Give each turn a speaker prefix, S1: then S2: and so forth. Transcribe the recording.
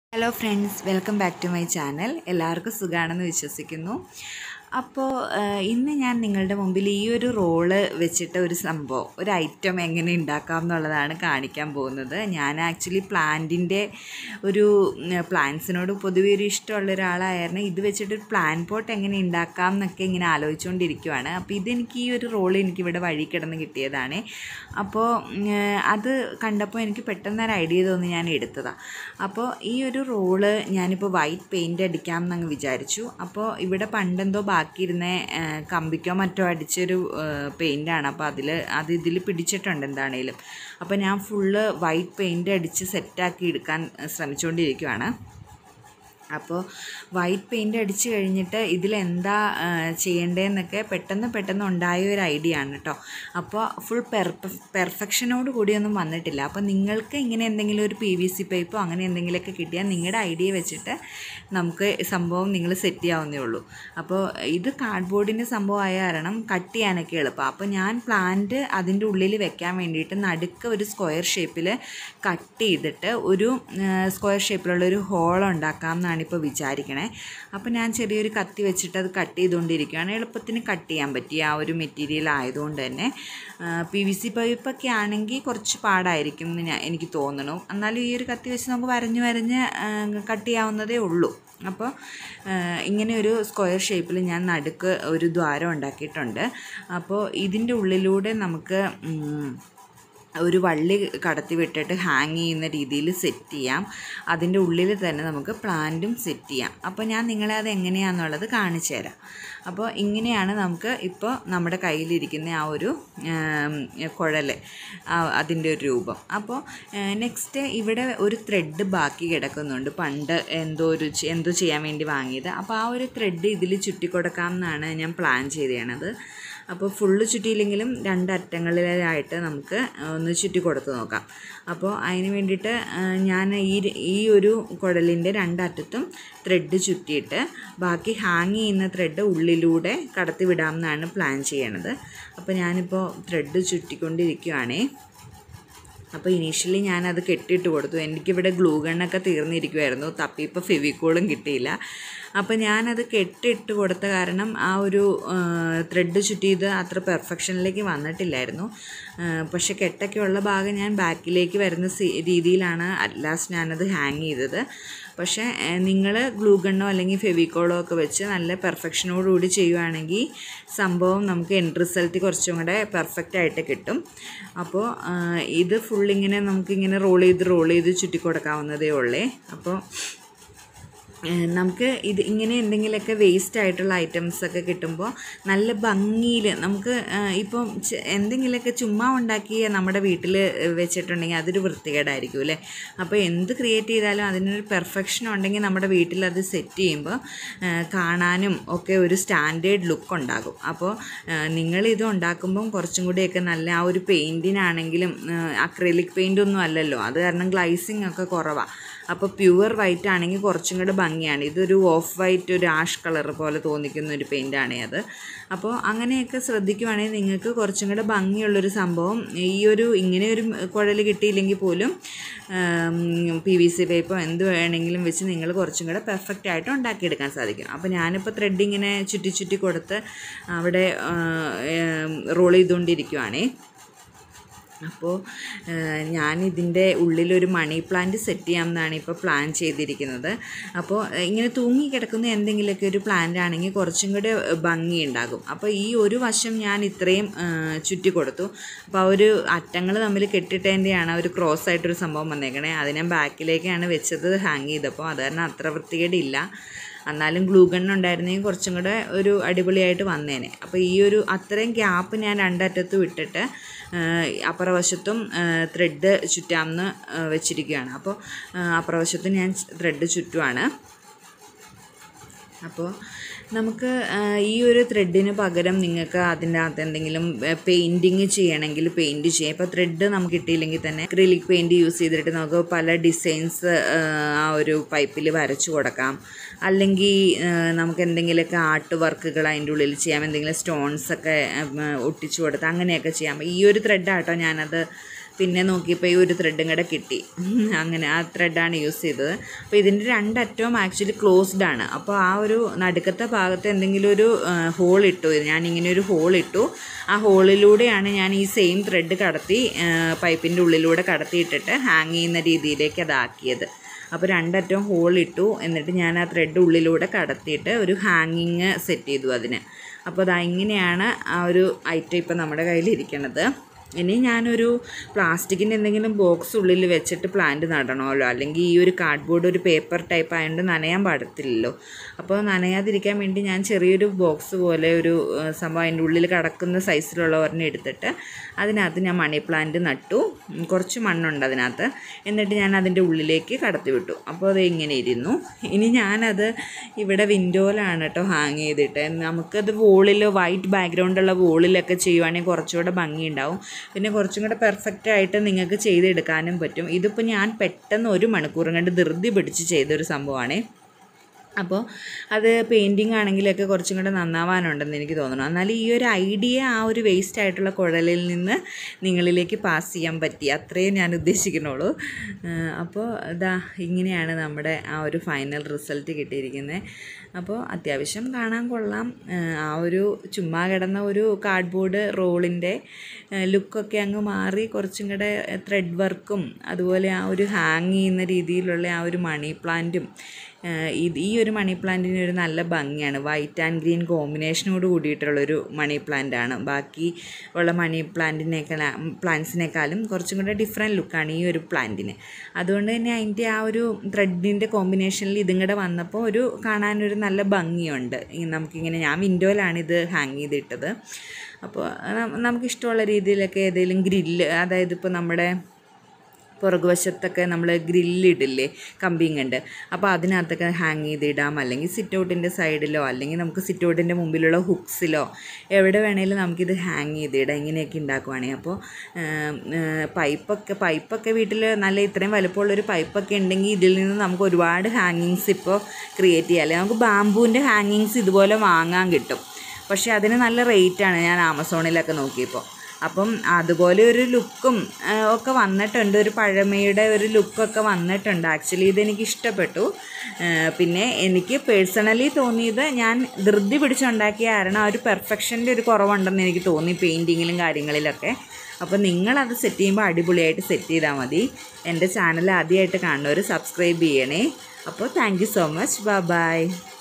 S1: hello friends welcome back to my channel എല്ലാവർക്കും സുഖമാണെന്ന് വിശ്വസിക്കുന്നു അപ്പോൾ ഇന്ന് ഞാൻ നിങ്ങളുടെ മുമ്പിൽ ഈ ഒരു റോള് വെച്ചിട്ട് ഒരു സംഭവം ഒരു ഐറ്റം എങ്ങനെ ഉണ്ടാക്കാം എന്നുള്ളതാണ് കാണിക്കാൻ പോകുന്നത് ഞാൻ ആക്ച്വലി പ്ലാന്റിൻ്റെ ഒരു പ്ലാന്റ്സിനോട് പൊതുവെ ഒരു ഇഷ്ടമുള്ള ഒരാളായിരുന്നു ഇത് വെച്ചിട്ട് ഒരു പ്ലാൻ പോട്ട് എങ്ങനെ ഉണ്ടാക്കാം എന്നൊക്കെ ഇങ്ങനെ ആലോചിച്ചുകൊണ്ടിരിക്കുവാണ് അപ്പോൾ ഇതെനിക്ക് ഈ ഒരു റോള് എനിക്കിവിടെ വഴി കിടന്ന് കിട്ടിയതാണ് അപ്പോൾ അത് കണ്ടപ്പോൾ എനിക്ക് പെട്ടെന്ന് ഒരു ഐഡിയ തോന്നി ഞാൻ എടുത്തതാണ് അപ്പോൾ ഈ ഒരു റോള് ഞാനിപ്പോൾ വൈറ്റ് പെയിൻറ്റ് അടിക്കാം എന്നങ്ങ് വിചാരിച്ചു അപ്പോൾ ഇവിടെ പണ്ടെന്തോ ബാക്കിയിരുന്ന ആ, കമ്പിക്കോ മറ്റോ അടിച്ചൊരു പെയിൻ്റാണ് അപ്പോൾ അതിൽ അത് ഇതിൽ പിടിച്ചിട്ടുണ്ട് എന്താണേലും അപ്പോൾ ഞാൻ ഫുള്ള് വൈറ്റ് പെയിൻറ്റ് അടിച്ച് സെറ്റാക്കി എടുക്കാൻ ശ്രമിച്ചുകൊണ്ടിരിക്കുകയാണ് അപ്പോൾ വൈറ്റ് പെയിൻ്റ് അടിച്ച് കഴിഞ്ഞിട്ട് ഇതിലെന്താ ചെയ്യേണ്ടതെന്നൊക്കെ പെട്ടെന്ന് പെട്ടെന്ന് ഉണ്ടായ ഒരു ഐഡിയ ആണ് കേട്ടോ അപ്പോൾ ഫുൾ പെർഫ പെർഫെക്ഷനോട് കൂടിയൊന്നും വന്നിട്ടില്ല അപ്പോൾ നിങ്ങൾക്ക് ഇങ്ങനെ എന്തെങ്കിലും ഒരു പി വി സി പൈപ്പോ അങ്ങനെ എന്തെങ്കിലുമൊക്കെ കിട്ടിയാൽ നിങ്ങളുടെ ഐഡിയ വെച്ചിട്ട് നമുക്ക് സംഭവം നിങ്ങൾ സെറ്റ് ചെയ്യാവുന്നേ ഉള്ളൂ അപ്പോൾ ഇത് കാർഡ്ബോർഡിൻ്റെ സംഭവമായ കാരണം കട്ട് ചെയ്യാനൊക്കെ എളുപ്പമാണ് അപ്പോൾ ഞാൻ പ്ലാന്റ് അതിൻ്റെ ഉള്ളിൽ വെക്കാൻ വേണ്ടിയിട്ട് നടുക്ക് ഒരു സ്ക്വയർ ഷേപ്പിൽ കട്ട് ചെയ്തിട്ട് ഒരു സ്ക്വയർ ഷേപ്പിലുള്ള ഒരു ഹോൾ ഉണ്ടാക്കാം എന്നാണ് ഇപ്പോൾ വിചാരിക്കണേ അപ്പോൾ ഞാൻ ചെറിയൊരു കത്തി വെച്ചിട്ട് അത് കട്ട് ചെയ്തുകൊണ്ടിരിക്കുകയാണ് എളുപ്പത്തിന് കട്ട് ചെയ്യാൻ പറ്റിയ ആ ഒരു മെറ്റീരിയൽ ആയതുകൊണ്ട് തന്നെ പി വി സി പൈപ്പൊക്കെ ആണെങ്കിൽ കുറച്ച് പാടായിരിക്കും എന്ന് ഞാൻ എനിക്ക് തോന്നണു എന്നാലും ഈ ഒരു കത്തി വെച്ച് നമുക്ക് വരഞ്ഞ് വരഞ്ഞ് കട്ട് ചെയ്യാവുന്നതേ ഉള്ളൂ അപ്പോൾ ഇങ്ങനെ ഒരു സ്ക്വയർ ഷേപ്പിൽ ഞാൻ നടുക്ക് ഒരു ദ്വാരം ഉണ്ടാക്കിയിട്ടുണ്ട് അപ്പോൾ ഇതിൻ്റെ ഉള്ളിലൂടെ നമുക്ക് ഉം, ഒരു വള്ളി കടത്തി വിട്ടിട്ട് ഹാങ് ചെയ്യുന്ന രീതിയിൽ സെറ്റ് ചെയ്യാം അതിൻ്റെ ഉള്ളിൽ തന്നെ നമുക്ക് പ്ലാന്റും സെറ്റ് ചെയ്യാം അപ്പോൾ ഞാൻ നിങ്ങളെ അത് എങ്ങനെയാണെന്നുള്ളത് കാണിച്ചു തരാം അപ്പോൾ ഇങ്ങനെയാണ് നമുക്ക് ഇപ്പോൾ നമ്മുടെ കയ്യിലിരിക്കുന്ന ആ ഒരു കുഴൽ അതിൻ്റെ ഒരു രൂപം അപ്പോൾ നെക്സ്റ്റ് ഇവിടെ ഒരു ത്രെഡ് ബാക്കി കിടക്കുന്നുണ്ട് പണ്ട് എന്തോ ഒരു ചെ- എന്തോ ചെയ്യാൻ വേണ്ടി വാങ്ങിയത് അപ്പോൾ ആ ഒരു ത്രെഡ് ഇതിൽ ചുറ്റിക്കൊടുക്കാം എന്നാണ് ഞാൻ പ്ലാൻ ചെയ്തത് അപ്പോൾ ഫുള്ള് ചുറ്റിയില്ലെങ്കിലും രണ്ടറ്റങ്ങളിലായിട്ട് നമുക്ക് ഒന്ന് ചുറ്റി കൊടുത്ത് നോക്കാം അപ്പോൾ അതിന് വേണ്ടിയിട്ട് ആ, ഞാൻ ഈ ര- ഈ ഒരു കുഴലിൻ്റെ രണ്ടറ്റത്തും ത്രെഡ് ചുറ്റിയിട്ട് ബാക്കി ഹാങ് ചെയ്യുന്ന ത്രെഡ് ഉള്ളിലൂടെ കടത്തി വിടാമെന്നാണ് പ്ലാൻ ചെയ്യണത് അപ്പോൾ ഞാനിപ്പോൾ ത്രെഡ് ചുറ്റിക്കൊണ്ടിരിക്കുകയാണേ അപ്പോൾ ഇനീഷ്യലി ഞാനത് കെട്ടിയിട്ട് കൊടുത്തു എനിക്കിവിടെ ഗ്ലൂ ഗണ്ണൊക്കെ തീർന്നിരിക്കുമായിരുന്നു തപ്പിയപ്പോൾ ഫെവിക്കോളും കിട്ടിയില്ല അപ്പോൾ ഞാനത് കെട്ടിയിട്ട് കൊടുത്ത കാരണം ആ ഒരു ത്രെഡ് ചുറ്റിയത് അത്ര പെർഫെക്ഷനിലേക്ക് വന്നിട്ടില്ലായിരുന്നു ആ, പക്ഷേ കെട്ടൊക്കെ ഉള്ള ഭാഗം ഞാൻ ബാക്കിലേക്ക് വരുന്ന സി- രീതിയിലാണ് അറ്റ് ലാസ്റ്റ് ഞാനത് ഹാങ് ചെയ്തത് പക്ഷേ നിങ്ങൾ ഗ്ലൂ ഗണ്ണോ അല്ലെങ്കിൽ ഫെവിക്കോളോ ഒക്കെ വെച്ച് നല്ല പെർഫെക്ഷനോടുകൂടി ചെയ്യുവാണെങ്കിൽ സംഭവം നമുക്ക് എൻഡ് റിസൾട്ട് കുറച്ചും കൂടെ പെർഫെക്റ്റ് ആയിട്ട് കിട്ടും അപ്പോൾ ആ, ഇത് ഫുള്ളിങ്ങനെ നമുക്കിങ്ങനെ റോൾ ചെയ്ത് റോൾ ചെയ്ത് ചുറ്റിക്കൊടുക്കാവുന്നതേ ഉള്ളേ അപ്പോൾ ഏഹ് നമുക്ക് ഇത് ഇങ്ങനെ എന്തെങ്കിലുമൊക്കെ വേസ്റ്റ് ആയിട്ടുള്ള ഐറ്റംസ് ഒക്കെ കിട്ടുമ്പോൾ നല്ല ഭംഗിയിൽ നമുക്ക് ഏഹ് ഇപ്പം ചെ- എന്തെങ്കിലുമൊക്കെ ചുമ്മാ ഉണ്ടാക്കിയ നമ്മുടെ വീട്ടിൽ വെച്ചിട്ടുണ്ടെങ്കിൽ അതൊരു വൃത്തികേടായിരിക്കും അല്ലേ അപ്പോൾ എന്ത് ക്രിയേറ്റ് ചെയ്താലും അതിനൊരു പെർഫെക്ഷൻ ഉണ്ടെങ്കിൽ നമ്മുടെ വീട്ടിൽ അത് സെറ്റ് ചെയ്യുമ്പോൾ ഏഹ് കാണാനും ഒക്കെ ഒരു സ്റ്റാൻഡേർഡ് ലുക്ക് ഉണ്ടാകും അപ്പോൾ നിങ്ങളിത് ഉണ്ടാക്കുമ്പം കുറച്ചും കൂടിയൊക്കെ നല്ല ആ ഒരു പെയിൻറ്റിനാണെങ്കിലും അക്രലിക് പെയിൻ്റ് ഒന്നും അല്ലല്ലോ അത് കാരണം ഗ്ലൈസിങ് ഒക്കെ കുറവാണ് അപ്പോൾ പ്യുവർ വൈറ്റ് ആണെങ്കിൽ കുറച്ചും കൂടെ ഭംഗിയാണ് ഇതൊരു ഓഫ് വൈറ്റ് ഒരു ആഷ് കളർ പോലെ തോന്നിക്കുന്ന ഒരു പെയിൻ്റാണ് അത് അപ്പോൾ അങ്ങനെയൊക്കെ ശ്രദ്ധിക്കുവാണെങ്കിൽ നിങ്ങൾക്ക് കുറച്ചും കൂടെ ഭംഗിയുള്ളൊരു സംഭവം ഈ ഒരു ഇങ്ങനെ ഒരു കുഴൽ കിട്ടിയില്ലെങ്കിൽ പോലും പി വി സി പൈപ്പോ എന്ത് വേണമെങ്കിലും വെച്ച് നിങ്ങൾ കുറച്ചും കൂടെ പെർഫെക്റ്റ് ആയിട്ട് ഉണ്ടാക്കിയെടുക്കാൻ സാധിക്കും അപ്പോൾ ഞാനിപ്പോൾ ത്രെഡ് ഇങ്ങനെ ചുറ്റി ചുറ്റി കൊടുത്ത് അവിടെ റോൾ ചെയ്തുകൊണ്ടിരിക്കുവാണേ അപ്പോൾ ഞാൻ ഇതിൻ്റെ ഉള്ളിലൊരു മണി പ്ലാന്റ് സെറ്റ് ചെയ്യാമെന്നാണ് ഇപ്പോൾ പ്ലാൻ ചെയ്തിരിക്കുന്നത് അപ്പോൾ ഏഹ്, ഇങ്ങനെ തൂങ്ങി കിടക്കുന്ന എന്തെങ്കിലുമൊക്കെ ഒരു പ്ലാന്റ് ആണെങ്കിൽ കുറച്ചും കൂടെ ഭംഗി ഉണ്ടാകും അപ്പോൾ ഈ ഒരു വശം ഞാൻ ഇത്രയും ഏഹ്, ചുറ്റി കൊടുത്തു അപ്പോൾ ആ ഒരു അറ്റങ്ങൾ തമ്മിൽ കെട്ടിട്ടതിൻ്റെയാണ് ഒരു ക്രോസ് ആയിട്ടൊരു സംഭവം വന്നേക്കണേ അത് ഞാൻ ബാക്കിലേക്കാണ് വെച്ചത് ഹാങ് ചെയ്തപ്പോൾ അത് കാരണം അത്ര വൃത്തികേടില്ല എന്നാലും ഗ്ലൂ ഗൺ ഉണ്ടായിരുന്നെങ്കിൽ കുറച്ചും കൂടെ ഒരു അടിപൊളിയായിട്ട് വന്നേനെ അപ്പോൾ ഈ ഒരു അത്രയും ഗ്യാപ്പ് ഞാൻ രണ്ടറ്റത്ത് വിട്ടിട്ട് അപ്പുറവശത്തും ത്രെഡ് ചുറ്റാമെന്ന് ആ, വെച്ചിരിക്കുകയാണ് അപ്പോൾ ആ, അപ്പുറവശത്തും ഞാൻ ത്രെഡ് ചുറ്റുവാണ് അപ്പോൾ നമുക്ക് ആ, ഈ ഒരു ത്രെഡിന് പകരം നിങ്ങൾക്ക് അതിൻ്റെ അകത്ത് എന്തെങ്കിലും പെയിൻറ്റിങ് ചെയ്യണമെങ്കിൽ പെയിൻറ്റ് ചെയ്യാം ഇപ്പോൾ ത്രെഡ് നമുക്ക് കിട്ടിയില്ലെങ്കിൽ തന്നെ അക്രിലിക് പെയിൻറ്റ് യൂസ് ചെയ്തിട്ട് നമുക്ക് പല ഡിസൈൻസ് ആ ഒരു പൈപ്പിൽ വരച്ചു കൊടുക്കാം അല്ലെങ്കിൽ നമുക്ക് എന്തെങ്കിലുമൊക്കെ ആർട്ട് വർക്കുകൾ അതിൻ്റെ ഉള്ളിൽ ചെയ്യാം എന്തെങ്കിലും സ്റ്റോൺസ് ഒക്കെ ഉം, ഒട്ടിച്ചു കൊടുത്ത് അങ്ങനെയൊക്കെ ചെയ്യാം ഈ ഒരു ത്രെഡാട്ടോ ഞാനത് പിന്നെ നോക്കിയപ്പോൾ ഈ ഒരു ത്രെഡും കൂടെ കിട്ടി അങ്ങനെ ആ ത്രെഡാണ് യൂസ് ചെയ്തത് അപ്പോൾ ഇതിൻ്റെ രണ്ടറ്റവും ആക്ച്വലി ക്ലോസ്ഡ് ആണ് അപ്പോൾ ആ ഒരു നടുക്കത്തെ ഭാഗത്ത് എന്തെങ്കിലും ഒരു ഹോൾ ഇട്ടു ഞാൻ ഇങ്ങനെ ഒരു ഹോൾ ഇട്ടു ആ ഹോളിലൂടെയാണ് ഞാൻ ഈ സെയിം ത്രെഡ് കടത്തി പൈപ്പിൻ്റെ ഉള്ളിലൂടെ കടത്തിയിട്ടിട്ട് ഹാങ് ചെയ്യുന്ന രീതിയിലേക്ക് അതാക്കിയത് അപ്പോൾ രണ്ടറ്റവും ഹോൾ ഇട്ടു എന്നിട്ട് ഞാൻ ആ ത്രെഡ് ഉള്ളിലൂടെ കടത്തിയിട്ട് ഒരു ഹാങ്ങിങ് സെറ്റ് ചെയ്തു അതിന് അപ്പോൾ അതാ ഇങ്ങനെയാണ് ആ ഒരു ഐറ്റം ഇപ്പോൾ നമ്മുടെ കയ്യിലിരിക്കണത് ഇനി ഞാനൊരു പ്ലാസ്റ്റിക്കിൻ്റെ എന്തെങ്കിലും ബോക്സ് ഉള്ളിൽ വെച്ചിട്ട് പ്ലാന്റ് നടണമല്ലോ അല്ലെങ്കിൽ ഈ ഒരു കാർഡ്ബോർഡ് ഒരു പേപ്പർ ടൈപ്പ് ആയതുകൊണ്ട് നനയാൻ പാടത്തില്ലല്ലോ അപ്പോൾ നനയാതിരിക്കാൻ വേണ്ടി ഞാൻ ചെറിയൊരു ബോക്സ് പോലെ ഒരു ഏഹ്, സംഭവം അതിൻ്റെ ഉള്ളിൽ കിടക്കുന്ന സൈസിലുള്ള ഒരെണ്ണം എടുത്തിട്ട് അതിനകത്ത് ഞാൻ മണി പ്ലാന്റ് നട്ടു ഉം, കുറച്ച് മണ്ണുണ്ട് അതിനകത്ത് എന്നിട്ട് ഞാൻ അതിൻ്റെ ഉള്ളിലേക്ക് കടത്തി വിട്ടു അപ്പോൾ അത് ഇങ്ങനെ ഇരുന്നു ഇനി ഞാനത് ഇവിടെ വിൻഡോയിലാണ് കേട്ടോ ഹാങ് ചെയ്തിട്ട് നമുക്കത് വോളിൽ വൈറ്റ് ബാക്ക്ഗ്രൗണ്ടുള്ള വോളിലൊക്കെ ചെയ്യുവാണെങ്കിൽ കുറച്ചുകൂടെ ഭംഗിയുണ്ടാവും പിന്നെ കുറച്ചും കൂടെ പെർഫെക്റ്റ് ആയിട്ട് നിങ്ങൾക്ക് ചെയ്തെടുക്കാനും പറ്റും ഇതിപ്പോൾ ഞാൻ പെട്ടെന്ന് ഒരു മണിക്കൂറും കണ്ട് ധൃതി പിടിച്ച് ചെയ്തൊരു സംഭവമാണേ അപ്പോൾ അത് പെയിൻറ്റിങ് ആണെങ്കിലൊക്കെ കുറച്ചും കൂടെ നന്നാവാനുണ്ടെന്ന് എനിക്ക് തോന്നുന്നു എന്നാൽ ഈ ഒരു ഐഡിയ ആ ഒരു വേസ്റ്റ് ആയിട്ടുള്ള കുഴലിൽ നിന്ന് നിങ്ങളിലേക്ക് പാസ് ചെയ്യാൻ പറ്റി അത്രയും ഞാൻ ഉദ്ദേശിക്കുന്നുള്ളൂ ഏഹ് അപ്പോൾ ഇതാ ഇങ്ങനെയാണ് നമ്മുടെ ആ ഒരു ഫൈനൽ റിസൾട്ട് കിട്ടിയിരിക്കുന്നത് അപ്പോൾ അത്യാവശ്യം കാണാൻ കൊള്ളാം ഏഹ് ആ ഒരു ചുമ്മാ കിടന്ന ഒരു കാർഡ്ബോർഡ് റോളിൻ്റെ ലുക്കൊക്കെ അങ്ങ് മാറി കുറച്ചും കൂടെ ത്രെഡ് വർക്കും അതുപോലെ ആ ഒരു ഹാങ് ചെയ്യുന്ന രീതിയിലുള്ള ആ ഒരു മണി പ്ലാന്റും ഏഹ് ഇത് ഈ ഒരു മണി പ്ലാന്റിന് ഒരു നല്ല ഭംഗിയാണ് വൈറ്റ് ആൻഡ് ഗ്രീൻ കോമ്പിനേഷനോട് കൂടിയിട്ടുള്ളൊരു മണി പ്ലാന്റ് ആണ് ബാക്കി ഉള്ള മണി പ്ലാന്റിനേക്കാൾ പ്ലാന്റ്സിനേക്കാളും കുറച്ചും കൂടെ ഡിഫറെൻറ്റ് ലുക്കാണ് ഈ ഒരു പ്ലാന്റിന് അതുകൊണ്ട് തന്നെ അതിൻ്റെ ആ ഒരു ത്രെഡിൻ്റെ കോമ്പിനേഷനിൽ ഇതും കൂടെ വന്നപ്പോൾ ഒരു കാണാനൊരു നല്ല ഭംഗിയുണ്ട് ഈ നമുക്കിങ്ങനെ ഞാൻ വിൻഡോയിലാണ് ഇത് ഹാങ് ചെയ്തിട്ടത് അപ്പോൾ ന- നമുക്കിഷ്ടമുള്ള രീതിയിലൊക്കെ ഏതെങ്കിലും ഗ്രില്ല് അതായത് ഇപ്പോൾ നമ്മുടെ പുറകുവശത്തൊക്കെ നമ്മൾ ഗ്രില്ലിടില്ലേ കമ്പിയും കണ്ട് അപ്പോൾ അതിനകത്തൊക്കെ ഹാങ് ചെയ്തിടാം അല്ലെങ്കിൽ സിറ്റ് ഔട്ടിൻ്റെ സൈഡിലോ അല്ലെങ്കിൽ നമുക്ക് സിറ്റ് ഔട്ടിൻ്റെ മുമ്പിലുള്ള ഹുക്സിലോ എവിടെ വേണേലും നമുക്കിത് ഹാങ് ചെയ്തിടാം ഇങ്ങനെയൊക്കെ ഉണ്ടാക്കുവാണെങ്കിൽ അപ്പോൾ പൈപ്പൊക്കെ പൈപ്പൊക്കെ വീട്ടിൽ നല്ല ഇത്രയും വലുപ്പമുള്ളൊരു പൈപ്പൊക്കെ ഉണ്ടെങ്കിൽ ഇതിൽ നിന്ന് നമുക്ക് ഒരുപാട് ഹാങ്ങിങ്സ് ഇപ്പോൾ ക്രിയേറ്റ് ചെയ്യാം അല്ലെങ്കിൽ നമുക്ക് ബാമ്പൂവിൻ്റെ ഹാങ്ങിങ്സ് ഇതുപോലെ വാങ്ങാൻ കിട്ടും പക്ഷേ അതിന് നല്ല റേറ്റാണ് ഞാൻ ആമസോണിലൊക്കെ നോക്കിയപ്പോൾ അപ്പം അതുപോലെ ഒരു ലുക്കും ഒക്കെ വന്നിട്ടുണ്ട് ഒരു പഴമയുടെ ഒരു ലുക്കൊക്കെ വന്നിട്ടുണ്ട് ആക്ച്വലി ഇതെനിക്ക് ഇഷ്ടപ്പെട്ടു ആ, പിന്നെ എനിക്ക് പേഴ്സണലി തോന്നിയത് ഞാൻ ധൃതി പിടിച്ചുണ്ടാക്കിയ കാരണം ആ ഒരു പെർഫെക്ഷൻ്റെ ഒരു കുറവുണ്ടെന്ന് എനിക്ക് തോന്നി പെയിൻറ്റിങ്ങിലും കാര്യങ്ങളിലൊക്കെ അപ്പോൾ നിങ്ങളത് സെറ്റ് ചെയ്യുമ്പോൾ അടിപൊളിയായിട്ട് സെറ്റ് ചെയ്താൽ മതി എൻ്റെ ചാനൽ ആദ്യമായിട്ട് കാണുന്നവർ സബ്സ്ക്രൈബ് ചെയ്യണേ അപ്പോൾ thank you so much bye by